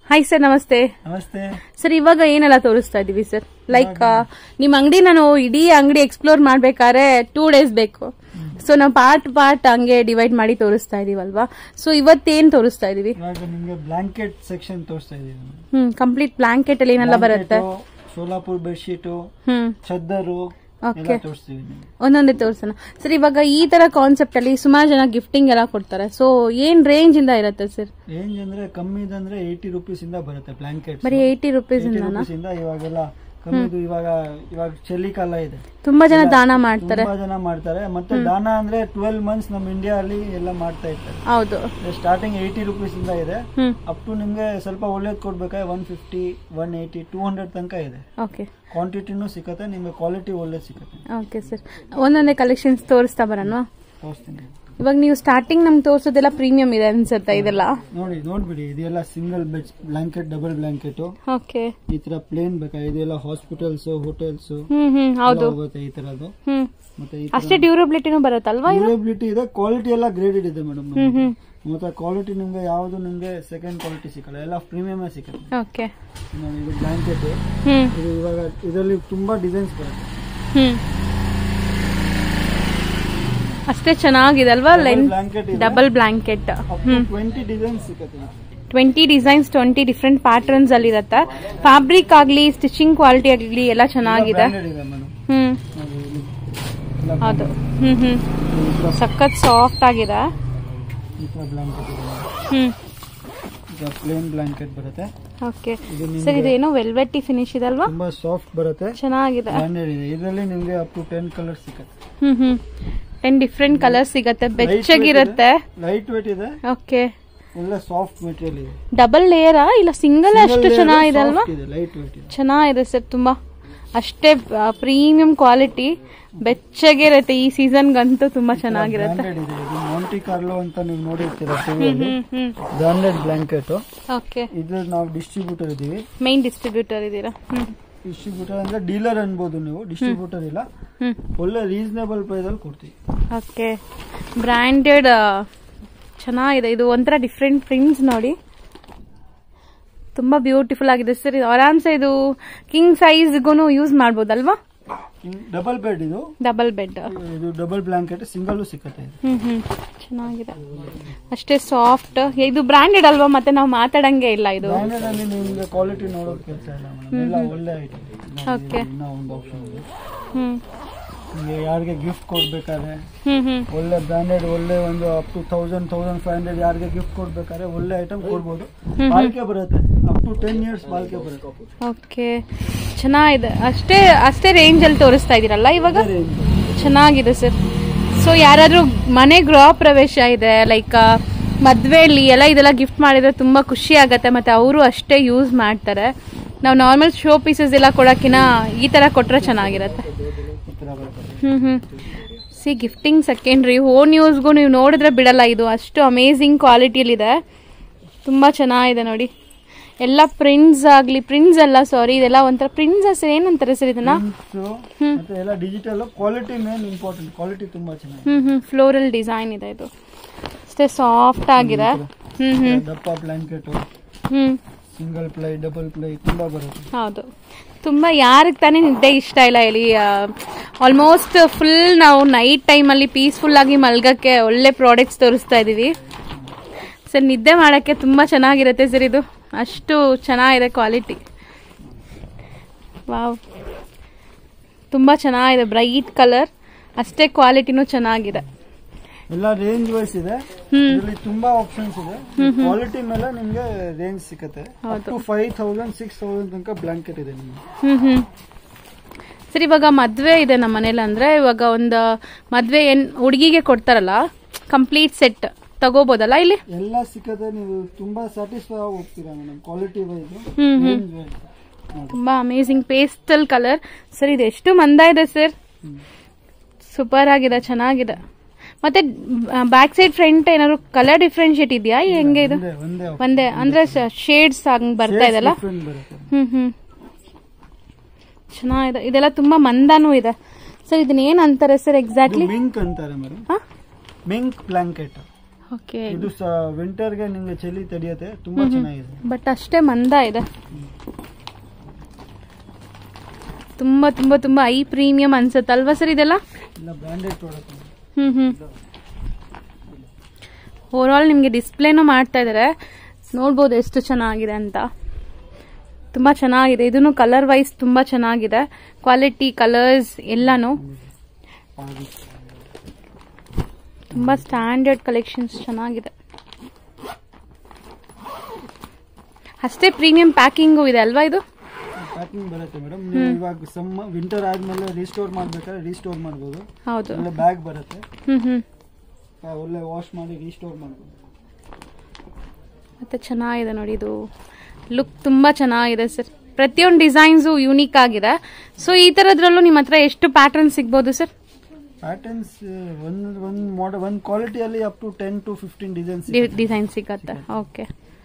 Hi sir ನಮಸ್ತೆ ನಮಸ್ತೆ sir ಇವಾಗ ಏನೆಲ್ಲ ತೋರಿಸ್ತಾ ಇದೀವಿ ಸರ್ ಲೈಕ್ ನಿಮ್ ಅಂಗಡಿ ನಾನು ಇಡೀ ಅಂಗಡಿ ಎಕ್ಸ್ಪ್ಲೋರ್ ಮಾಡ್ಬೇಕಾದ್ರೆ ಟೂ ಡೇಸ್ ಬೇಕು ಸೊ ನಾವು ಪಾರ್ಟ್ ಪಾರ್ಟ್ ಹಂಗೆ ಡಿವೈಡ್ ಮಾಡಿ ತೋರಿಸ್ತಾ ಇದೀವಲ್ವಾ ಸೊ ಇವತ್ತೇನ್ ತೋರಿಸ್ತಾ ಇದೀವಿ ಇವಾಗ ನಿಮ್ಗೆ ಬ್ಲಾಂಕೆಟ್ ಸೆಕ್ಷನ್ ತೋರಿಸ್ತಾ ಇದೀವಿ ಹ್ಮ್ ಕಂಪ್ಲೀಟ್ ಬ್ಲಾಂಕೆಟ್ ಅಲ್ಲಿ ಏನೆಲ್ಲ ಬರುತ್ತೆ Blanket, ಸೋಲಾಪುರ್ ಬೆಡ್ಶೀಟು ಹ್ಮ್ ಚದ್ದರು Okay. ಎಲ್ಲ ತೋರಿಸ್ತೀವಿ ನಿಮ್ಗೆ ಒಂದೊಂದೇ ತೋರ್ಸೋಣ ಸರ್ ಇವಾಗ ಈ ತರ ಕಾನ್ಸೆಪ್ಟ್ ಅಲ್ಲಿ ಸುಮಾರು ಜನ ಗಿಫ್ಟಿಂಗ್ ಎಲ್ಲ ಕೊಡ್ತಾರೆ ಸೊ ಏನ್ ರೇಂಜ್ ಇಂದ ಇರುತ್ತೆ ಸರ್ ರೇಂಜ್ ಅಂದ್ರೆ ಕಮ್ಮಿ ಅಂದ್ರೆ ಏಯ್ಟಿ ರುಪೀಸ್ ಇಂದ ಬರುತ್ತೆ ಬ್ಲಾಂಕೆಟ್ ಬರೀ ಏಯ್ಟಿ ರುಪೀಸ್ ಏಯ್ಟಿ ಇಂದನಾ ರುಪೀಸ್ ಇಂದ ಇವಾಗೆಲ್ಲ ಕಮ್ಮಿದು ಇವಾಗ ಇವಾಗ ಚಳಿಕಾಲ ಇದೆ ತುಂಬಾ ಜನ ದಾನ ಮಾಡ್ತಾರೆ ತುಂಬಾ ಜನ ಮಾಡ್ತಾರೆ ಮತ್ತೆ ದಾನ ಅಂದ್ರೆ ಟ್ವೆಲ್ ಮಂತ್ಸ್ ನಮ್ ಇಂಡಿಯಾ ಅಲ್ಲಿ ಎಲ್ಲ ಮಾಡ್ತಾ ಇರ್ತಾರೆ ಹೌದು ಸ್ಟಾರ್ಟಿಂಗ್ ಏಯ್ಟಿ ರುಪೀಸ್ ಇಂದ ಇದೆ ಹ್ಮ್ ಅಪ್ ಟು ನಿಮ್ಗೆ ಸ್ವಲ್ಪ ಒಳ್ಳೇದ್ ಕೊಡ್ಬೇಕಾದ್ರೆ one fifty one eighty two hundred ತನಕ ಇದೆ ಓಕೆ ಕ್ವಾಂಟಿಟಿನೂ ಸಿಕ್ಕತ್ತೆ ನಿಮ್ಗೆ ಕ್ವಾಲಿಟಿ ಒಳ್ಳೇದು ಸಿಕ್ಕತ್ತೆ ಓಕೆ ಸರ್ ಒಂದೊಂದೇ ಕಲೆಕ್ಷನ್ಸ್ ತೋರಿಸ್ತಾ ಬರೋಣ ತೋರಿಸ್ತೀನಿ ಇವಾಗ ನೀವು ಸ್ಟಾರ್ಟಿಂಗ್ ನಮ್ಗೆ ತೋರಿಸೋದೆಲ್ಲ ಪ್ರೀಮಿಯಂ ಇದೆ ಅನ್ಸುತ್ತೆ ಇದೆಲ್ಲ ನೋಡಿ ನೋಡ್ಬಿಡಿ ಇದೆಲ್ಲ single bed blanket double blanket okay ಈ ತರ ಪ್ಲೇನ್ ಬೇಕಾ ಇದೆಲ್ಲ ಹಾಸ್ಪಿಟಲ್ಸ್ ಹೋಟೆಲ್ಸ್ ಹ್ಮ್ ಹ್ಮ್ ಹೌದು ಹೋಗುತ್ತೆ ಈ ತರದ್ದು ಹ್ಮ್ ಮತ್ತೆ ಈ ಅಷ್ಟೇ ಡ್ಯೂರಬಿಲಿಟಿನೂ ಬರುತ್ತಲ್ವಾ ಇದು ಡ್ಯೂರಬಿಲಿಟಿ ಇದೆ ಕ್ವಾಲಿಟಿ ಎಲ್ಲ ಗ್ರೇಡೆಡ್ ಇದೆ ಮೇಡಮ್ ಹ್ಮ್ ಹ್ಮ್ ಮತ್ತೆ ಕ್ವಾಲಿಟಿ ನಿಮ್ಗೆ ಯಾವುದು ನಿಮ್ಗೆ ಸೆಕೆಂಡ್ ಕ್ವಾಲಿಟಿ ಸಿಕ್ಕಲ್ಲ ಎಲ್ಲ ಪ್ರೀಮಿಯಮ್ ಸಿಕ್ಕತ್ತೆ ಓಕೆ ನೋಡಿ ಇದು ಬ್ಲಾಂಕೆಟ್ ಹ್ಮ್ ಇದು ಇವಾಗ ಇದರಲ್ಲಿ ತುಂಬಾ ಡಿಸೈನ್ಸ್ ಬರುತ್ತೆ ಹ್ಮ್ ಅಷ್ಟೇ ಚೆನ್ನಾಗಿದೆ ಅಲ್ವಾ ಲೈನ್ ಬ್ಲಾಂಕೆಟ್ ಇದೆ ಡಬಲ್ ಬ್ಲಾಂಕೆಟ್ ಟ್ವೆಂಟಿ ಡಿಸೈನ್ಸ್ ಸಿಕ್ಕತ್ತೆ twenty designs twenty different patterns ಅಲ್ಲಿ ಇರುತ್ತೆ ಫ್ಯಾಬ್ರಿಕ್ ಆಗ್ಲಿ ಸ್ಟಿಚಿಂಗ್ ಕ್ವಾಲಿಟಿ ಆಗ್ಲಿ ಎಲ್ಲ ಚೆನ್ನಾಗಿದೆ ಬ್ರಾಂಡೆಡ್ ಇದೆ ಮೇಡಮ್ ಹ್ಮ್ ನೋಡಿ ಇಲ್ಲಿ ಎಲ್ಲ ಹೌದು ಹ್ಮ್ ಹ್ಮ್ ಈ ತರ ಸಖತ್ ಸಾಫ್ಟ್ ಆಗಿದೆ ಈ ತರ ಬ್ಲಾಂಕೆಟ್ ಇದೆ ಹ್ಮ್ ಈಗ ಪ್ಲೇನ್ ಬ್ಲಾಂಕೆಟ್ ಬರುತ್ತೆ ಓಕೆ ಇದು ನಿಮ್ಗೆ ಸರ್ ಇದೇನೋ ವೆಲ್ವೆಟಿ ಫಿನಿಶ್ ಇದೆ ಅಲ್ವಾ ತುಂಬಾ ಸಾಫ್ಟ್ ಬರುತ್ತೆ ಚೆನ್ನಾಗಿದೆ ಬ್ರಾಂಡೆಡ್ ಇದೆ ಇದರಲ್ಲಿ ನಿಮ್ಗೆ ಅಪ್ ಟು ಟೆನ್ ಕಲರ್ ಸಿಕ್ಕತ್ತೆ ಹ್ಮ್ ಹ್ಮ್ ಟೆನ್ ಡಿಫ್ರೆಂಟ್ ಕಲರ್ಸ್ ಸಿಗತ್ತೆ ಬೆಚ್ಚಗಿರುತ್ತೆ ಲೈಟ್ ವೇಟ್ ಇದೆ ಓಕೆ ಒಳ್ಳೆ ಸಾಫ್ಟ್ ಮೆಟೀರಿಯಲ್ ಇದೆ ಡಬಲ್ ಲೇಯರಾ ಇಲ್ಲ ಸಿಂಗಲ್ ಅಷ್ಟು ಚೆನ್ನಾಗಿದೆ ಅಲ್ವಾ ಇದೆ ಲೈಟ್ ವೇಟ್ ಇದೆ ಚೆನ್ನಾಗಿದೆ ಸರ್ ತುಂಬಾ ಅಷ್ಟೇ ಪ್ರೀಮಿಯಂ ಕ್ವಾಲಿಟಿ ಬೆಚ್ಚಗಿರುತ್ತೆ ಈ ಸೀಸನ್ಗಂತೂ ತುಂಬಾ ಚೆನ್ನಾಗಿರುತ್ತೆ ಬ್ರಾಂಡೆಡ್ ಇದೆ ಇದು ಮಾಂಟಿ ಕಾರ್ಲೋ ಅಂತ ನೀವು ನೋಡಿರ್ತೀರ ಟಿವಿಯಲ್ಲಿ ಹ್ಮ್ ಹ್ಮ್ ಬ್ರಾಂಡೆಡ್ ಬ್ಲಾಂಕೆಟ್ ಓಕೆ ಇದ್ರ ನಾವು ಡಿಸ್ಟ್ರಿಬ್ಯೂಟರ್ ಇದೀವಿ ಮೈನ್ ಡಿಸ್ಟ್ರಿಬ್ಯೂಟರ್ ಇದ್ದೀರಾ ಹ್ಮ್ ಡಿಸ್ಟ್ರಿಬ್ಯೂಟರ್ ಅಂದ್ರೆ ಡೀಲರ್ ಅನ್ಬೋದು ನೀವು ಡಿಸ್ಟ್ರಿಬ್ಯೂಟರ್ ಇಲ್ಲ ಹ್ಮ್ ಒಳ್ಳೆ ರೀಸನೇಬಲ್ ಪ್ರೈಸ್ ಅಲ್ಲಿ ಕೊಡ್ತೀವಿ ಓಕೆ ಬ್ರ್ಯಾಂಡೆಡ್ ಚೆನ್ನಾಗಿದೆ ಇದು ಒಂಥರ ಡಿಫ್ರೆಂಟ್ ಪ್ರಿಂಟ್ಸ್ ನೋಡಿ ತುಂಬಾ ಬ್ಯೂಟಿಫುಲ್ ಆಗಿದೆ ಸರ್ ಇದು ಆರಾಮ್ಸೆ ಇದು ಕಿಂಗ್ ಸೈಜ್ಗೂ ಯೂಸ್ ಮಾಡ್ಬೋದಲ್ವಾ ಡಬಲ್ ಬೆಡ್ ಇದು ಡಬಲ್ ಬೆಡ್ ಇದು ಡಬಲ್ ಬ್ಲಾಂಕೆಟ್ ಸಿಂಗಲ್ ಸಿಕ್ಕತ್ತೆ ಇದು ಹ್ಮ್ ಹ್ಮ್ ಚೆನ್ನಾಗಿದೆ ಅಷ್ಟೇ ಸಾಫ್ಟ್ ಇದು ಬ್ರ್ಯಾಂಡೆಡ್ ಅಲ್ವಾ ಮತ್ತೆ ನಾವು ಮಾತಾಡಂಗೆ ಇಲ್ಲ ಇದು ಬ್ರಾಂಡೆಡ್ ಅಲ್ಲಿ ನಿಮ್ಗೆ ಕ್ವಾಲಿಟಿ ನೋಡೋದು ಕೆಲಸ ಇಲ್ಲ ಮೇಡಮ್ ಎಲ್ಲ ಒಳ್ಳೆ ಐಟಮ್ Okay. ಇನ್ನೂ ಒಂದು ಆಪ್ಷನ್ ಇದೆ ಹ್ಮ್ ನಿಮ್ಗೆ ಯಾರಿಗೆ ಗಿಫ್ಟ್ ಕೊಡ್ಬೇಕಾದ್ರೆ ಹ್ಮ್ ಹ್ಮ್ ಒಳ್ಳೆ ಬ್ರಾಂಡೆಡ್ ಒಳ್ಳೆ ಒಂದು up to thousand thousand five hundred ಯಾರಿಗೆ ಗಿಫ್ಟ್ ಕೊಡ್ಬೇಕಾದ್ರೆ ಒಳ್ಳೆ ಐಟಮ್ ಕೊಡ್ಬೋದು ಬಾಳಿಕೆ ಬರುತ್ತೆ ಅಪ್ ಟು ಟೆನ್ ಇಯರ್ಸ್ ಬಾಳಿಕೆ ಬರುತ್ತೆ ಓಕೆ ಚೆನ್ನಾಗಿದೆ ಅಷ್ಟೇ ಅಷ್ಟೇ ರೇಂಜ್ ಅಲ್ಲಿ ತೋರಿಸ್ತಾ ಇದೀರಲ್ಲ ಇವಾಗ ಚೆನ್ನಾಗಿದೆ ಸರ್ ಸೊ ಯಾರಾದ್ರೂ ಮನೆ ಗೃಹ ಪ್ರವೇಶ ಇದೆ ಲೈಕ್ ಮದ್ವೆಯಲ್ಲಿ ಎಲ್ಲ ಇದೆಲ್ಲ ಗಿಫ್ಟ್ ಮಾಡಿದ್ರೆ ತುಂಬಾ ಖುಷಿ ಆಗತ್ತೆ ಮತ್ತೆ ಅವರು ಅಷ್ಟೇ ಯೂಸ್ ಮಾಡ್ತಾರೆ ನಾವು ನಾರ್ಮಲ್ ಶೋ ಪೀಸಸ್ ಎಲ್ಲ ಕೊಡೋಕಿನ ಈ ತರ ಕೊಟ್ರೆ ಚೆನ್ನಾಗಿರತ್ತೆ ಈ ಥರ ಬರುತ್ತೆ ಹ್ಮ್ ಹ್ಮ್ ಸಿ ಗಿಫ್ಟಿಂಗ್ ಸೆಕೆಂಡ್ರಿ ಓನ್ ಯೂಸ್ಗೂ ನೀವು ನೋಡಿದ್ರೆ ಬಿಡಲ್ಲ ಇದು ಅಷ್ಟು ಅಮೇಝಿಂಗ್ ಕ್ವಾಲಿಟಿಯಲ್ಲಿದೆ ತುಂಬಾ ಚೆನ್ನಾಗಿದೆ ನೋಡಿ ಎಲ್ಲ ಪ್ರಿಂಟ್ಸ್ ಆಗ್ಲಿ ಪ್ರಿಂಟ್ಸ್ ಅಲ್ಲ ಸಾರಿ ಇದೆಲ್ಲ ಒಂಥರ ಪ್ರಿಂಟ್ಸ್ ಏನಂತಾರೆ ಸರ್ ಇದನ್ನ Prints, ಮತ್ತೆ ಎಲ್ಲ digital quality main important quality ತುಂಬಾ ಚೆನ್ನಾಗಿದೆ ಹ್ಮ್ ಹ್ಮ್ ಫ್ಲೋರಲ್ ಡಿಸೈನ್ ಇದೆ ಇದು ಅಷ್ಟೇ ಸಾಫ್ಟ್ ಆಗಿದೆ ಹ್ಮ್ ಹ್ಮ್ ದಪ್ಪ ಬ್ಲಾಂಕೆಟ್ ಹ್ಮ್ ಸಿಂಗಲ್ ಪ್ಲೈ ಡಬಲ್ ಪ್ಲೈ ತುಂಬಾ ಬರುತ್ತೆ ಹೌದು ತುಂಬಾ ಯಾರಿಗೆ ತಾನೇ ನಿದ್ದೆ ಇಷ್ಟ ಇಲ್ಲ ಇಲ್ಲಿ ಆಲ್ಮೋಸ್ಟ್ ಫುಲ್ ನಾವು ನೈಟ್ ಟೈಮಲ್ಲಿ ಪೀಸ್ಫುಲ್ ಆಗಿ ಮಲ್ಗಕ್ಕೆ ಒಳ್ಳೆ ಪ್ರಾಡಕ್ಟ್ಸ್ ತೋರಿಸ್ತಾ ಇದೀವಿ ಸರ್ ನಿದ್ದೆ ಮಾಡಕ್ಕೆ ತುಂಬಾ ಚೆನ್ನಾಗಿರುತ್ತೆ ಸರ್ ಇದು ಅಷ್ಟು ಚೆನ್ನಾಗಿದೆ ಕ್ವಾಲಿಟಿ ವಾವ್ ತುಂಬಾ ಚೆನ್ನಾಗಿದೆ ಬ್ರೈಟ್ ಕಲರ್ ಅಷ್ಟೇ ಕ್ವಾಲಿಟಿನೂ ಚೆನ್ನಾಗಿದೆ ಎಲ್ಲ ರೇಂಜ್ ವೈಸ್ ಇದೆ ಹ್ಮ್ ಇದರಲ್ಲಿ ತುಂಬಾ ಆಪ್ಷನ್ಸ್ ಇದೆ ಕ್ವಾಲಿಟಿ ಮೇಲೆ ನಿಮ್ಗೆ ರೇಂಜ್ ಸಿಕ್ಕತ್ತೆ two five thousand six thousand ತನಕ ಬ್ಲಾಂಕೆಟ್ ಇದೆ ನಿಮ್ಗೆ ಹ್ಮ್ ಹ್ಮ್ ಸರ್ ಇವಾಗ ಮದ್ವೆ ಇದೆ ನಮ್ಮ ಮನೇಲಿ ಅಂದ್ರೆ ಇವಾಗ ಒಂದು ಮದ್ವೆ ಏನ್ ಹುಡುಗಿಗೆ ಕೊಡ್ತಾರಲ್ಲ ಕಂಪ್ಲೀಟ್ ಸೆಟ್ ತಗೋಬೋದಲ್ಲ ಇಲ್ಲಿ ಎಲ್ಲ ಸಿಕ್ಕತ್ತೆ ನೀವು ತುಂಬಾ ಸ್ಯಾಟಿಸ್ಫೈ ಆಗಿ ಹೋಗ್ತೀರಾ ಮೇಡಮ್ ಕ್ವಾಲಿಟಿ ವೈಸ್ ಹ್ಮ್ ಹ್ಮ್ ರೇಂಜ್ ವೈಸ್ ತುಂಬಾ ಅಮೇಸಿಂಗ್ ಪೇಸ್ಟಲ್ ಕಲರ್ ಸರ್ ಇದು ಎಷ್ಟು ಮಂದ ಇದೆ ಸರ್ ಸೂಪರ್ ಆಗಿದೆ ಚೆನ್ನಾಗಿದೆ ಮತ್ತೆ ಬ್ಯಾಕ್ ಸೈಡ್ ಫ್ರಂಟ್ ಏನಾದ್ರು ಕಲರ್ ಡಿಫ್ರೆನ್ಶಿಯೇಟ್ ಇದೆಯಾ ಹೆಂಗೆ ಇದು ಒಂದೇ ಒಂದೇ ಒಂದೇ ಅಂದ್ರೆ ಶೇಡ್ಸ್ ಹಂಗ್ ಬರ್ತಾ ಇದೆಲ್ಲ ಡಿಫ್ರೆಂಟ್ ಬರುತ್ತೆ ಹ್ಮ್ ಹ್ಮ್ ಚೆನ್ನಾಗಿದೆ ಇದೆಲ್ಲ ತುಂಬಾ ಮಂದಾನೂ ಇದೆ ಸರ್ ಇದನ್ನ ಏನ್ ಅಂತಾರೆ ಸರ್ ಎಕ್ಸಾಕ್ಟ್ಲಿ ಮಿಂಕ್ ಅಂತಾರೆ ಮೇಡಮ್ ಮಿಂಕ್ ಬ್ಲಾಂಕೆಟ್ ಓಕೆ ಇದು ವಿಂಟರ್ಗೆ ನಿಮ್ಗೆ ಚಳಿ ತಡೆಯುತ್ತೆ ತುಂಬಾ ಚೆನ್ನಾಗಿದೆ ಬಟ್ ಅಷ್ಟೇ ಮಂದ ಇದೆ ತುಂಬಾ ತುಂಬಾ ತುಂಬಾ ಐ ಪ್ರೀಮಿಯಂ ಅನ್ಸುತ್ತೆ ಅಲ್ವಾ ಸರ್ ಇದೆಲ್ಲ ಇಲ್ಲ ಬ್ರಾಂಡೆಡ್ ಪ್ರಾಡಕ್ಟ್ ಹ್ಮ್ ಹ್ಮ್ ಓವರ್ ಆಲ್ ನಿಮಗೆ ಡಿಸ್ಪ್ಲೇನೂ ಮಾಡ್ತಾ ಇದ್ದಾರೆ ನೋಡ್ಬೋದು ಎಷ್ಟು ಚೆನ್ನಾಗಿದೆ ಅಂತ ತುಂಬಾ ಚೆನ್ನಾಗಿದೆ ಇದನ್ನು ಕಲರ್ ವೈಸ್ ತುಂಬಾ ಚೆನ್ನಾಗಿದೆ ಕ್ವಾಲಿಟಿ ಕಲರ್ಸ್ ಎಲ್ಲಾನು ತುಂಬಾ ಸ್ಟ್ಯಾಂಡರ್ಡ್ ಕಲೆಕ್ಷನ್ಸ್ ಚೆನ್ನಾಗಿದೆ ಅಷ್ಟೇ ಪ್ರೀಮಿಯಂ ಪ್ಯಾಕಿಂಗು ಇದೆ ಅಲ್ವಾ ಇದು ಪ್ಯಾಕಿಂಗ್ ಬರುತ್ತೆ ಮೇಡಮ್ ನೀವು ಇವಾಗ ಸಮ್ ವಿಂಟರ್ ಆದ್ಮೇಲೆ ರೀಸ್ಟೋರ್ ಮಾಡ್ಬೇಕಾದ್ರೆ ರೀಸ್ಟೋರ್ ಮಾಡ್ಬೋದು ಹೌದು ಒಳ್ಳೆ ಬ್ಯಾಗ್ ಬರುತ್ತೆ ಹ್ಮ್ ಹ್ಮ್ ಆ, ಒಳ್ಳೆ ವಾಶ್ ಮಾಡಿ ರೀಸ್ಟೋರ್ ಮಾಡ್ಬೋದು ಮತ್ತೆ ಚೆನ್ನಾಗಿದೆ ನೋಡಿ ಇದು ಲುಕ್ ತುಂಬಾ ಚೆನ್ನಾಗಿದೆ ಸರ್ ಪ್ರತಿಯೊಂದು ಡಿಸೈನ್ಸು ಯೂನಿಕ್ ಆಗಿದೆ ಸೊ ಈ ತರದ್ರಲ್ಲೂ ನಿಮ್ಮ ಹತ್ರ ಎಷ್ಟು ಪ್ಯಾಟರ್ನ್ ಸಿಗ್ಬೋದು ಸರ್ ಪ್ಯಾಟರ್ನ್ಸ್ ಒಂದ್ ಒಂದ್ ಮಾಡೆಲ್ ಒಂದ್ ಕ್ವಾಲಿಟಿಯಲ್ಲಿ up to ten to fifteen designs design ಸಿಗತ್ತೆ ಓಕೆ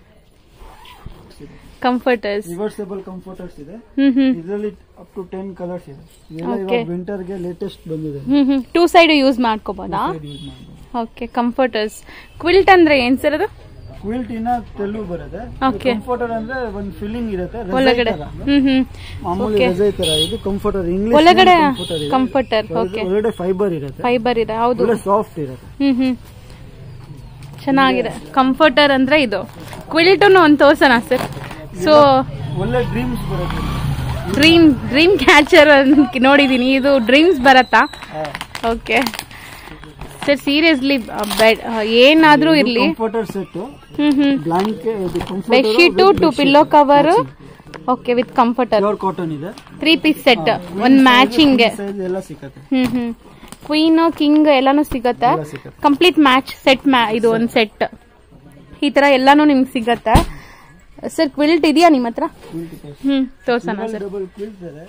ಕಂಫರ್ಟರ್ಸ್ ರಿವರ್ಸಬಲ್ ಕಂಫರ್ಟರ್ಸ್ ಇದೆ ಹ್ಮ್ ಹ್ಮ್ ಇದರಲ್ಲಿ ಅಪ್ ಟು ಟೆನ್ ಕಲರ್ಸ್ ಇದೆ ಇದೆಲ್ಲ Okay. ಇವಾಗ ವಿಂಟರ್ಗೆ ಲೇಟೆಸ್ಟ್ ಬಂದಿದೆ ಹ್ಮ್ ಹ್ಮ್ ಟೂ ಸೈಡ್ ಯೂಸ್ ಮಾಡ್ಕೋಬೋದಾ ಯೂಸ್ ಮಾಡ್ಬೋದು ಓಕೆ ಕಂಫರ್ಟರ್ಸ್ ಕ್ವಿಲ್ಟ್ ಅಂದ್ರೆ ಏನ್ ಸರ್ ಅದು ಕ್ವಿಲ್ಟ್ ಇನ್ನ ತೆಲು ಬರುತ್ತೆ Okay. ಕಂಫರ್ಟರ್ ಅಂದ್ರೆ ಒಂದ್ ಫಿಲ್ಲಿಂಗ್ ಇರುತ್ತೆ ರಜಾಯಿ ಒಳಗಡೆ ತರ. ಹ್ಮ್ ಹ್ಮ್ ಮಾಮೂಲಿ Okay. ರಜಾಯಿ ತರ ಇದು ಕಂಫರ್ಟರ್ ಇಂಗ್ಲಿಷ್ ಒಳಗಡೆ ಕಂಫರ್ಟರ್ ಇದೆ ಕಂಫರ್ಟರ್ ಓಕೆ ಒಳಗಡೆ ಫೈಬರ್ ಇರುತ್ತೆ ಫೈಬರ್ ಇದೆ ಹೌದು ಒಳ್ಳೆ ಸಾಫ್ಟ್ ಇರುತ್ತೆ ಹ್ಮ್ ಹ್ಮ್ ಚೆನ್ನಾಗಿದೆ ಕಂಫರ್ಟರ್ ಅಂದ್ರೆ ಇದು ಕ್ವಿಲ್ಟನ್ನು ಒಂದು ತೋರ್ಸೋಣ ಸರ್ ಸೊ ಒಳ್ಳೆ ಡ್ರೀಮ್ಸ್ ಬರುತ್ತೆ ಡ್ರೀಮ್ ಡ್ರೀಮ್ ಕ್ಯಾಚರ್ ನೋಡಿದೀನಿ ಇದು ಡ್ರೀಮ್ಸ್ ಬರತ್ತಾ ಓಕೆ ಸರ್ ಸೀರಿಯಸ್ಲಿ ಏನಾದ್ರೂ ಇರ್ಲಿ ಕಂಫರ್ಟರ್ ಸೆಟ್ ಹ್ಮ್ ಹ್ಮ್ blanket bedsheet two pillow cover okay with comforter pure cotton ಇದೆ ತ್ರೀ ಪೀಸ್ ಸೆಟ್ ಒಂದ್ ಮ್ಯಾಚಿಂಗ್ ಸೈಜ್ ಎಲ್ಲ ಸಿಕ್ಕತ್ತೆ ಹ್ಮ್ ಹ್ಮ್ ಕ್ವೀನ್ ಕಿಂಗ್ ಎಲ್ಲಾನು ಸಿಗತ್ತೆ ಎಲ್ಲ ಸಿಕ್ಕತ್ತೆ ಕಂಪ್ಲೀಟ್ ಮ್ಯಾಚ್ ಸೆಟ್ ಇದು ಒಂದ್ ಸೆಟ್ ಈ ತರ ಎಲ್ಲಾನು ನಿಮ್ಗೆ ಸಿಗತ್ತೆ ಸರ್ ಕ್ವಿಲ್ಟ್ ಇದೆಯಾ ನಿಮ್ಮ ಹತ್ರ ಹ್ಮ್ ತೋರ್ಸೋಣ ಸರ್ ಡಬಲ್ ಕ್ವಿಲ್ಟ್ ಇದೆ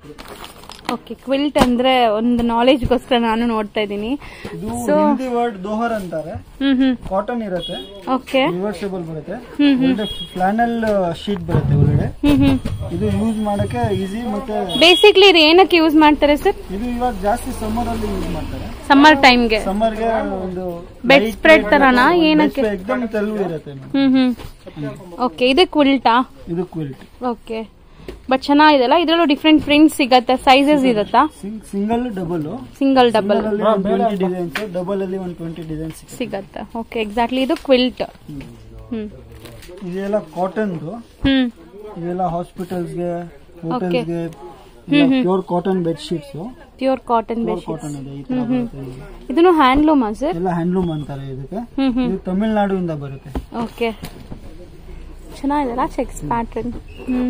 ಓಕೆ ಕ್ವಿಲ್ಟ್ ಅಂದ್ರೆ ಒಂದು ನಾಲೆಜ್ಗೋಸ್ಕರ ನಾನು ನೋಡ್ತಾ ಇದ್ದೀನಿ ಇದು So- ಹಿಂದಿ ವರ್ಡ್ ದೋಹರ್ ಅಂತಾರೆ ಹ್ಮ್ ಹ್ಮ್ ಕಾಟನ್ ಇರುತ್ತೆ ಓಕೆ ರಿವರ್ಸಬಲ್ ಬರುತ್ತೆ ಹ್ಮ್ ಹ್ಮ್ ಒಳ್ಳೆ ಫ್ಲಾನಲ್ ಶೀಟ್ ಬರುತ್ತೆ ಒಳಗಡೆ ಹ್ಮ್ ಹ್ಮ್ ಇದು ಯೂಸ್ ಮಾಡಕ್ಕೆ ಈಸಿ ಮತ್ತೆ ಬೇಸಿಕ್ಲಿ ಇದು ಏನಕ್ಕೆ ಯೂಸ್ ಮಾಡ್ತಾರೆ ಸರ್ ಇದು ಇವಾಗ ಜಾಸ್ತಿ ಸಮ್ಮರ್ ಅಲ್ಲಿ ಯೂಸ್ ಮಾಡ್ತಾರೆ ಸಮ್ಮರ್ ಟೈಮ್ಗೆ ಸಮ್ಮರ್ಗೆ ಒಂದು ಬೆಡ್ ಸ್ಪ್ರೆಡ್ ತರನಾ ಏನಕ್ಕೆ ಎಕ್ದಮ್ ತೆಲು ಇರುತ್ತೆ madam. ಹ್ಮ್ ಹ್ಮ್ ಓಕೆ ಇದು ಕ್ವಿಲ್ಟಾ ಇದು ಕ್ವಿಲ್ಟ್ ಓಕೆ ಬಟ್ ಚೆನ್ನಾಗಿದೆಲ್ಲ ಇದರಲ್ಲೂ ಡಿಫ್ರೆಂಟ್ ಪ್ರಿಂಟ್ಸ್ ಸಿಗತ್ತಾ ಸೈಜಸ್ ಇರತ್ತಾ ಸಿಂಗಲ್ ಡಬಲ್ ಸಿಂಗಲ್ ಡಬಲ್ ಅಲ್ಲಿ ಒಂದು ಟ್ವೆಂಟಿ ಡಿಸೈನ್ಸ್ ಡಬಲ್ ಅಲ್ಲಿ ಒಂದು ಟ್ವೆಂಟಿ ಡಿಸೈನ್ಸ್ ಸಿಗತ್ತೆ ಓಕೆ ಎಕ್ಸಾಕ್ಟ್ಲಿ ಇದು ಕ್ವಿಲ್ಟ್ ಹ್ಮ್ ಇದೆಲ್ಲ ಕಾಟನ್ದು ಹ್ಮ್ ಇವೆಲ್ಲ ಹಾಸ್ಪಿಟಲ್ಸ್ಗೆ ಹೋಟೆಲ್ಸ್ಗೆ pure cotton bed sheets pure cotton pure bed cotton ಇದೆ ಈ ತರ ಬರುತ್ತೆ ಇದು. ಇದನ್ನು ಹ್ಯಾಂಡ್ಲೂಮಾ ಸರ್ ಎಲ್ಲ ಹ್ಯಾಂಡ್ಲೂಮ್ ಅಂತಾರೆ ಇದಕ್ಕೆ ಹ್ಮ್ ಹ್ಮ್ ಇದು ತಮಿಳ್ನಾಡುವಿಂದ ಬರುತ್ತೆ ಓಕೆ ಚೆನ್ನಾಗಿದೆಲ್ಲ ಚೆಕ್ಸ್ ಪ್ಯಾಟ್ರನ್ ಹ್ಮ್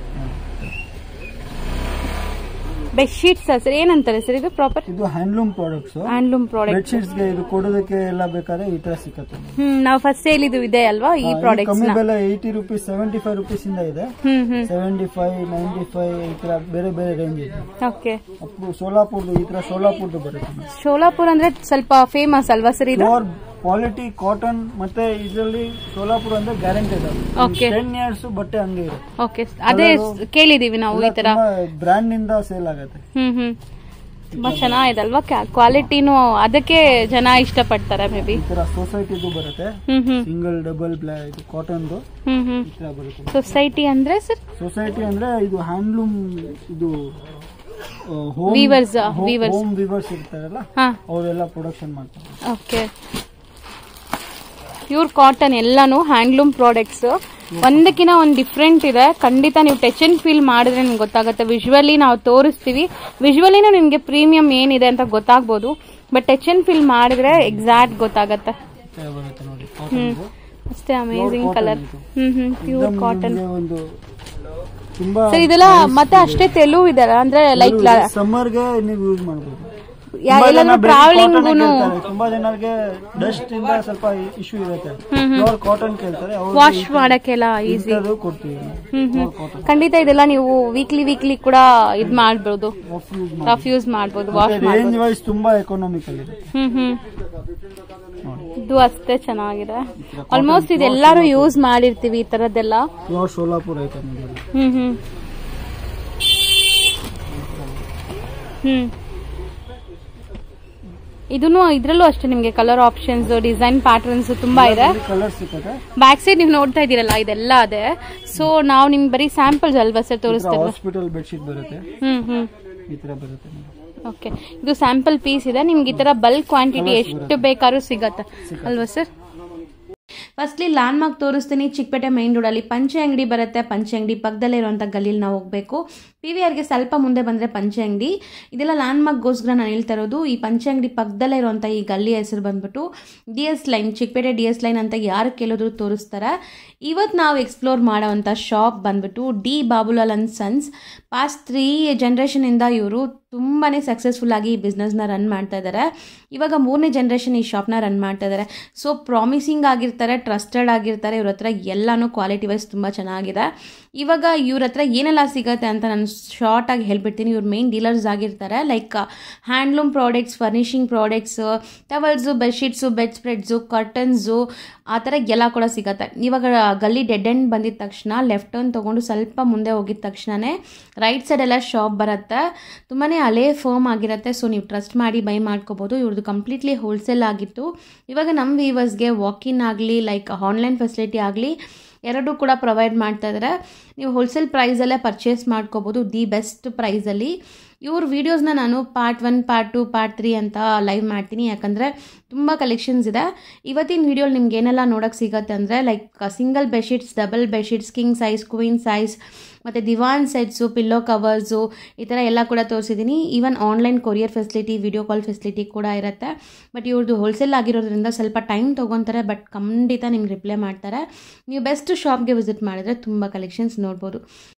ಬೆಡ್ಶೀಟ್ಸ್ ಸರ್ ಏನಂತಾರೆ ಸರ್ ಇದು ಪ್ರಾಪರ್ ಇದು handloom products handloom bed product sheets ಗೆ ಇದು ಕೊಡೋದಕ್ಕೆ ಎಲ್ಲ ಬೇಕಾದ್ರೆ ಈ ತರ ಸಿಕ್ಕತ್ತೆ ಹ್ಮ್ ನಾವು ಫಸ್ಟ್ ಹೇಳಿದ್ದು ಇದೆ ಅಲ್ವಾ ಈ ಆ, ಇದು ಪ್ರಾಡಕ್ಟ್ಸ್ ಕಮ್ಮಿ ನ ಬೆಲೆ eighty rupees seventy five rupees ಇಂದ ಇದೆ ಹ್ಮ್ ಹ್ಮ್ ಸೆವೆಂಟಿ ಫೈವ್ ನೈಂಟಿ ಫೈವ್ ಈ ತರ ಬೇರೆ ಬೇರೆ ರೇಂಜ್ ಇದೆ ಓಕೆ ಅಪ್ಪು ಸೋಲಾಪುರ್ದು ಈ ತರ ಸೋಲಾಪುರ್ದು ಬರುತ್ತೆ ಶೋಲಾಪುರ್ ಅಂದ್ರೆ ಸ್ವಲ್ಪ ಫೇಮಸ್ ಅಲ್ವಾ ಸರ್ ಇದು ಪ್ಯೂರ್ ಕ್ವಾಲಿಟಿ ಕಾಟನ್ ಮತ್ತೆ ಇದರಲ್ಲಿ ಸೋಲಾಪುರ್ ಅಂದ್ರೆ ಗ್ಯಾರಂಟೆಡ್ Okay. ಟೆನ್ ಇಯರ್ಸ್ ಬಟ್ಟೆ ಹಂಗೆ ಇರುತ್ತೆ ಓಕೆ ಅದೇ ಸ್- ಕೇಳಿದೀವಿ ನಾವು ಈ ತರ ಬ್ರ್ಯಾಂಡ್ ನಿಂದ ಸೇಲ್ ಆಗುತ್ತೆ ಹ್ಮ್ ಹ್ಮ್ ತುಂಬಾ ಚೆನ್ನಾಗಿದೆ ಅಲ್ವಾ ಕ್ವಾಲಿಟಿನೂ ಅದಕ್ಕೆ ಜನ ಇಷ್ಟಪಡ್ತಾರೆ ಮೇ ಬಿ ಈ ತರ ಸೊಸೈಟಿದು ಬರುತ್ತೆ ಹ್ಮ್ ಹ್ಮ್ ಸಿಂಗಲ್ ಡಬಲ್ ಬ್ಲಾ ಇದು ಕಾಟನ್ದು ಹ್ಮ್ ಹ್ಮ್ ಈ ತರ ಬರುತ್ತೆ ಸೊಸೈಟಿ ಅಂದ್ರೆ ಸರ್ ಸೊಸೈಟಿ ಅಂದ್ರೆ ಇದು ಹ್ಯಾಂಡ್ಲೂಮ್ ಇದು ಹೋಮ್ Weavers, ಆ, weavers. ಹೋಮ್ ವಿವರ್ಸ್ ಇರ್ತಾರಲ್ಲ ಹಾ ಅವರೆಲ್ಲ ಪ್ರೊಡಕ್ಷನ್ ಮಾಡ್ತಾರೆ ಓಕೆ ಪ್ಯೂರ್ ಕಾಟನ್ ಎಲ್ಲಾನು ಹ್ಯಾಂಡ್ಲೂಮ್ ಪ್ರಾಡಕ್ಟ್ಸ್ ಒಂದಕ್ಕಿಂತ ಒಂದು ಡಿಫ್ರೆಂಟ್ ಇದೆ ಖಂಡಿತ ನೀವು ಟಚ್ ಅಂಡ್ ಫೀಲ್ ಮಾಡಿದ್ರೆ ನಿಮ್ಗೆ ಗೊತ್ತಾಗುತ್ತೆ ವಿಜುವಲಿ ನಾವು ತೋರಿಸ್ತೀವಿ ವಿಜುವಲಿನೂ ನಿಮ್ಗೆ ಪ್ರೀಮಿಯಂ ಏನಿದೆ ಅಂತ ಗೊತ್ತಾಗ್ಬೋದು ಬಟ್ ಟಚ್ ಅಂಡ್ ಫೀಲ್ ಮಾಡಿದ್ರೆ ಎಕ್ಸಾಕ್ಟ್ ಗೊತ್ತಾಗತ್ತೆ ಈ ತರ ಬರುತ್ತೆ ನೋಡಿ ಕಾಟನ್ ಅಷ್ಟೇ ಅಮೇಸಿಂಗ್ cotton ಕಲರ್ ಇದು. ಹ್ಮ್ ಹ್ಮ್ ಪ್ಯೂರ್ ಕಾಟನ್ ಒಂದು ತುಂಬಾ ಸರ್ ಇದೆಲ್ಲ ಮತ್ತೆ ಅಷ್ಟೇ ತೆಲು ಇದೆಲ್ಲ ಅಂದ್ರೆ ಲೈಕ್ ಸಮ್ಮರ್ಗೆ ನೀವು ಯೂಸ್ ಮಾಡಬಹುದು ಎಲ್ಲಾದ್ರೂ ಟ್ರಾವೆಲಿಂಗ್ ತುಂಬಾ ಜನರಿಗೆ ಡಸ್ಟ್ ಇಂದ ಸ್ವಲ್ಪ ಇಶ್ಯೂ ಇರುತ್ತೆ ಪ್ಯೂರ್ ಕಾಟನ್ ಕೇಳ್ತಾರೆ ವಾಶ್ ಮಾಡಕ್ಕೆಲ್ಲ ಈಸಿ ಅವ್ರು ಕೊಡ್ತೀವಿ ಹ್ಮ್ ಹ್ಮ್ ಪ್ಯೂರ್ ಕಾಟನ್ ಖಂಡಿತ ಇದೆಲ್ಲ ನೀವು ವೀಕ್ಲಿ ವೀಕ್ಲಿ ಕೂಡ ಇದ್ ಮಾಡ್ಬೋದು ರಫ್ ಯೂಸ್ ರಫ್ ಯೂಸ್ ಮಾಡ್ಬೋದು ವಾಶ್ ರೇಂಜ್ ಮಾಡ್ಬೋದು ವೈಸ್ ತುಂಬಾ ಎಕನಾಮಿಕಲ್ ಇದೆ ಹ್ಮ್ ಹ್ಮ್ ನೋಡಿ ಇದು ಅಷ್ಟೇ ಚೆನ್ನಾಗಿದೆ ಆಲ್ಮೋಸ್ಟ್ ಇದೆಲ್ಲಾರು ಯೂಸ್ ಮಾಡಿರ್ತೀವಿ ಈ ತರದ್ದೆಲ್ಲ ಪ್ಯೂರ್ ಸೋಲಾಪುರ್ ಐಟಮ್ ಇದೆ ಹ್ಮ್ ಹ್ಮ್ ಹ್ಮ್ ಇದನ್ನು ಇದ್ರಲ್ಲೂ ಅಷ್ಟೇ ನಿಮಗೆ ಕಲರ್ ಆಪ್ಷನ್ಸ್ ಡಿಸೈನ್ ಪ್ಯಾಟರ್ನ್ಸ್ ತುಂಬಾ ಇದೆ ಕಲರ್ ಸಿಕ್ಕತ್ತೆ ಬ್ಯಾಕ್ ಸೈಡ್ ನೀವು ನೋಡ್ತಾ ಇದ್ದೀರಲ್ಲ ಇದೆಲ್ಲ ಅದೇ ಸೊ ನಾವು ನಿಮ್ಗೆ ಬರೀ ಸ್ಯಾಂಪಲ್ಸ್ ಅಲ್ವಾ ಸರ್ ತೋರಿಸ್ತಾರೆ ಹಾಸ್ಪಿಟಲ್ ಬೆಡ್ಶೀಟ್ ಬರುತ್ತೆ ಹ್ಮ್ ಹ್ಮ್ ಈ ತರ ಬರುತ್ತೆ ನೋಡಿ. ಓಕೆ ಇದು ಸ್ಯಾಂಪಲ್ ಪೀಸ್ ಇದೆ ನಿಮ್ಗೆ ಈ ತರ ಬಲ್ಕ್ ಕ್ವಾಂಟಿಟಿ ಎಷ್ಟು ಬೇಕಾದ್ರೂ ಸಿಗತ್ತೆ ಅಲ್ವಾ ಸರ್ ಫಸ್ಟ್ಲಿ ಲ್ಯಾಂಡ್ ಮಾರ್ಕ್ ತೋರಿಸ್ತೀನಿ ಚಿಕ್ಕಪೇಟೆ ಮೈನ್ ರೋಡಲ್ಲಿ ಪಂಚೆ ಅಂಗಡಿ ಬರುತ್ತೆ ಪಂಚೆ ಅಂಗಡಿ ಪಕ್ಕದಲ್ಲೇ ಇರುವಂಥ ಗಲ್ಲಿಲಿ ನಾವು ಹೋಗಬೇಕು ಪಿ ವಿ ಆರ್ಗೆ ಸ್ವಲ್ಪ ಮುಂದೆ ಬಂದರೆ ಪಂಚೆ ಅಂಗಡಿ ಇದೆಲ್ಲ ಲ್ಯಾಂಡ್ ಮಾರ್ಕ್ಗೋಸ್ಕರ ನಾನು ಹೇಳ್ತಾ ಇರೋದು ಈ ಪಂಚೆ ಅಂಗಡಿ ಪಕ್ಕದಲ್ಲೇ ಇರುವಂಥ ಈ ಗಲ್ಲಿ ಹೆಸರು ಬಂದ್ಬಿಟ್ಟು D S line Chickpete D S line ಅಂತ ಯಾರು ಕೇಳಿದ್ರು ತೋರಿಸ್ತಾರೆ ಇವತ್ತು ನಾವು ಎಕ್ಸ್ಪ್ಲೋರ್ ಮಾಡೋವಂಥ ಶಾಪ್ ಬಂದ್ಬಿಟ್ಟು D Babulal and sons past three ಜನ್ರೇಷನಿಂದ ಇವರು ತುಂಬಾ ಸಕ್ಸಸ್ಫುಲ್ ಆಗಿ ಈ ಬಿಸ್ನೆಸ್ನ ರನ್ ಮಾಡ್ತಾ ಇದ್ದಾರೆ ಇವಾಗ ಮೂರನೇ ಜನ್ರೇಷನ್ ಈ ಶಾಪ್ನ ರನ್ ಮಾಡ್ತಾ ಇದ್ದಾರೆ ಸೊ ಪ್ರಾಮಿಸಿಂಗ್ ಆಗಿರ್ತಾರೆ ಟ್ರಸ್ಟೆಡ್ ಆಗಿರ್ತಾರೆ ಇವ್ರ ಹತ್ರ ಎಲ್ಲನೂ ಕ್ವಾಲಿಟಿ ವೈಸ್ ತುಂಬ ಚೆನ್ನಾಗಿದೆ ಇವಾಗ ಇವ್ರ ಹತ್ರ ಏನೆಲ್ಲ ಸಿಗುತ್ತೆ ಅಂತ ನಾನು ಶಾರ್ಟಾಗಿ ಹೇಳ್ಬಿಡ್ತೀನಿ ಇವ್ರ ಮೇನ್ ಡೀಲರ್ಸ್ ಆಗಿರ್ತಾರೆ like handloom products furnishing products towels bedsheets bedspreads curtains ಆ ಥರ ಎಲ್ಲ ಕೂಡ ಸಿಗುತ್ತೆ ಇವಾಗ ಗಲ್ಲಿ ಡೆಡ್ ಎಂಡ್ ಬಂದಿದ ತಕ್ಷಣ ಲೆಫ್ಟ್ ಟರ್ನ್ ತೊಗೊಂಡು ಸ್ವಲ್ಪ ಮುಂದೆ ಹೋಗಿದ ತಕ್ಷಣವೇ ರೈಟ್ ಸೈಡೆಲ್ಲ ಶಾಪ್ ಬರುತ್ತೆ ತುಂಬಾ ಹಳೇ ಫರ್ಮ್ ಆಗಿರುತ್ತೆ ಸೊ ನೀವು ಟ್ರಸ್ಟ್ ಮಾಡಿ ಬೈ ಮಾಡ್ಕೋಬೋದು ಇವ್ರದ್ದು ಕಂಪ್ಲೀಟ್ಲಿ ಹೋಲ್ಸೇಲ್ ಆಗಿತ್ತು ಇವಾಗ ನಮ್ಮ ವೀವರ್ಸ್ಗೆ ವಾಕಿನ್ ಆಗಲಿ ಲೈಕ್ ಆನ್ಲೈನ್ ಫೆಸಿಲಿಟಿ ಆಗಲಿ ಎರಡೂ ಕೂಡ ಪ್ರೊವೈಡ್ ಮಾಡ್ತಾ ಇದ್ದಾರೆ ನೀವು ಹೋಲ್ಸೇಲ್ ಪ್ರೈಸಲ್ಲೇ ಪರ್ಚೇಸ್ ಮಾಡ್ಕೋಬೋದು ದಿ ಬೆಸ್ಟ್ ಪ್ರೈಸಲ್ಲಿ ಇವ್ರ ವೀಡಿಯೋಸ್ನ ನಾನು part one part two part three ಅಂತ ಲೈವ್ ಮಾಡ್ತೀನಿ ಯಾಕಂದರೆ ತುಂಬ ಕಲೆಕ್ಷನ್ಸ್ ಇದೆ ಇವತ್ತಿನ ವೀಡಿಯೋಲಿ ನಿಮ್ಗೆ ಏನೆಲ್ಲ ನೋಡೋಕ್ಕೆ ಸಿಗುತ್ತೆ ಅಂದರೆ like single bedsheets double bedsheets king size queen size ಮತ್ತು ದಿವಾನ್ ಸೆಟ್ಸು ಪಿಲ್ಲೋ ಕವರ್ಸು ಈ ಥರ ಎಲ್ಲ ಕೂಡ ತೋರಿಸಿದ್ದೀನಿ even online courier facility video call facility ಕೂಡ ಇರುತ್ತೆ ಬಟ್ ಇವ್ರದ್ದು ಹೋಲ್ಸೇಲ್ ಆಗಿರೋದ್ರಿಂದ ಸ್ವಲ್ಪ ಟೈಮ್ ತೊಗೊತಾರೆ ಬಟ್ ಖಂಡಿತ ನಿಮ್ಗೆ ರಿಪ್ಲೈ ಮಾಡ್ತಾರೆ ನೀವು ಬೆಸ್ಟ್ ಶಾಪ್ಗೆ ವಿಸಿಟ್ ಮಾಡಿದ್ರೆ ತುಂಬ ಕಲೆಕ್ಷನ್ಸ್ ನೋಡ್ಬೋದು